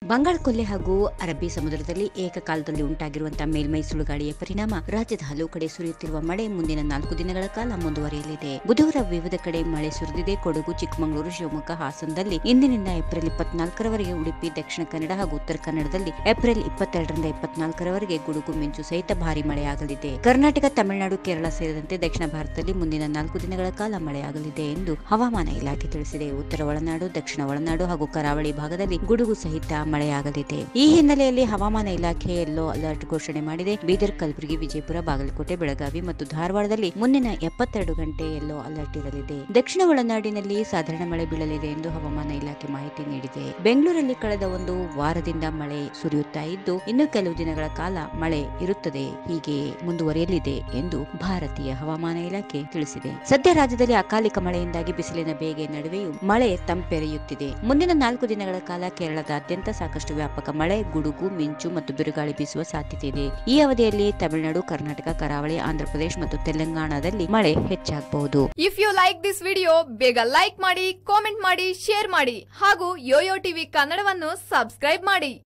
ಬಂಗಾಳ ಕೊಲ್ಲಿ ಹಾಗೂ ಅರಬ್ಬಿ ಸಮುದ್ರದಲ್ಲಿ ಏಕಕಾಲದಲ್ಲಿ ಉಂಟಾಗಿರುವಂತಹ ಮೇಲ್ಮೈ ಸುಳುಗಾಳಿಯ ಪರಿಣಾಮ ರಾಜ್ಯದ ಹಲವು ಕಡೆ ಸುರಿಯುತ್ತಿರುವ ಮಳೆ ಮುಂದಿನ ನಾಲ್ಕು ದಿನಗಳ ಕಾಲ ಮುಂದುವರಿಯಲಿದೆ ಬುಧವಾರ ವಿವಿಧ ಕಡೆ ಮಳೆ ಸುರಿದಿದೆ ಕೊಡಗು ಚಿಕ್ಕಮಗಳೂರು ಶಿವಮೊಗ್ಗ ಹಾಸನದಲ್ಲಿ ಇಂದಿನಿಂದ ಏಪ್ರಿಲ್ ಇಪ್ಪತ್ನಾಲ್ಕರವರೆಗೆ ಉಡುಪಿ ದಕ್ಷಿಣ ಕನ್ನಡ ಹಾಗೂ ಉತ್ತರ ಕನ್ನಡದಲ್ಲಿ ಏಪ್ರಿಲ್ ಇಪ್ಪತ್ತೆರಡರಿಂದ ಇಪ್ಪತ್ನಾಲ್ಕರವರೆಗೆ ಗುಡುಗು ಮಿಂಚು ಸಹಿತ ಭಾರಿ ಮಳೆಯಾಗಲಿದೆ ಕರ್ನಾಟಕ ತಮಿಳುನಾಡು ಕೇರಳ ಸೇರಿದಂತೆ ದಕ್ಷಿಣ ಭಾರತದಲ್ಲಿ ಮುಂದಿನ ನಾಲ್ಕು ದಿನಗಳ ಕಾಲ ಮಳೆಯಾಗಲಿದೆ ಎಂದು ಹವಾಮಾನ ಇಲಾಖೆ ತಿಳಿಸಿದೆ ಉತ್ತರ ಒಳನಾಡು ದಕ್ಷಿಣ ಒಳನಾಡು ಹಾಗೂ ಕರಾವಳಿ ಭಾಗದಲ್ಲಿ ಗುಡುಗು ಸಹಿತ ಮಳೆಯಾಗಲಿದೆ ಈ ಹಿನ್ನೆಲೆಯಲ್ಲಿ ಹವಾಮಾನ ಇಲಾಖೆ ಯೆಲ್ಲೋ ಅಲರ್ಟ್ ಘೋಷಣೆ ಮಾಡಿದೆ ಬೀದರ್ ಕಲಬುರಗಿ ವಿಜಯಪುರ ಬಾಗಲಕೋಟೆ ಬೆಳಗಾವಿ ಮತ್ತು ಧಾರವಾಡದಲ್ಲಿ ಮುಂದಿನ ಎಪ್ಪತ್ತೆರಡು ಗಂಟೆ ಯೆಲ್ಲೋ ಅಲರ್ಟ್ ಇರಲಿದೆ ದಕ್ಷಿಣ ಒಳನಾಡಿನಲ್ಲಿ ಸಾಧಾರಣ ಮಳೆ ಬೀಳಲಿದೆ ಎಂದು ಹವಾಮಾನ ಇಲಾಖೆ ಮಾಹಿತಿ ನೀಡಿದೆ ಬೆಂಗಳೂರಲ್ಲಿ ಕಳೆದ ಒಂದು ವಾರದಿಂದ ಮಳೆ ಸುರಿಯುತ್ತಾ ಇದ್ದು ಇನ್ನು ಕೆಲವು ದಿನಗಳ ಕಾಲ ಮಳೆ ಇರುತ್ತದೆ ಹೀಗೆ ಮುಂದುವರಿಯಲಿದೆ ಎಂದು ಭಾರತೀಯ ಹವಾಮಾನ ಇಲಾಖೆ ತಿಳಿಸಿದೆ ಸದ್ಯ ರಾಜ್ಯದಲ್ಲಿ ಅಕಾಲಿಕ ಮಳೆಯಿಂದಾಗಿ ಬಿಸಿಲಿನ ಬೇಗೆ ನಡುವೆಯೂ ಮಳೆ ತಂಪೆರೆಯುತ್ತಿದೆ ಮುಂದಿನ ನಾಲ್ಕು ದಿನಗಳ ಕಾಲ ಕೇರಳದಾದ್ಯಂತ ಸಾಕಷ್ಟು ವ್ಯಾಪಕ ಮಳೆ ಗುಡುಗು ಮಿಂಚು ಮತ್ತು ಬಿರುಗಾಳಿ ಬೀಸುವ ಸಾಧ್ಯತೆ ಇದೆ ಈ ಅವಧಿಯಲ್ಲಿ ತಮಿಳುನಾಡು ಕರ್ನಾಟಕ ಕರಾವಳಿ ಆಂಧ್ರಪ್ರದೇಶ ಮತ್ತು ತೆಲಂಗಾಣದಲ್ಲಿ ಮಳೆ ಹೆಚ್ಚಾಗಬಹುದು if you like this video ಬೇಗ ಲೈಕ್ ಮಾಡಿ ಕಾಮೆಂಟ್ ಮಾಡಿ ಶೇರ್ ಮಾಡಿ ಹಾಗೂ ಯೋಯೋ ಟಿವಿ ಕನ್ನಡವನ್ನು ಸಬ್ಸ್ಕ್ರೈಬ್ ಮಾಡಿ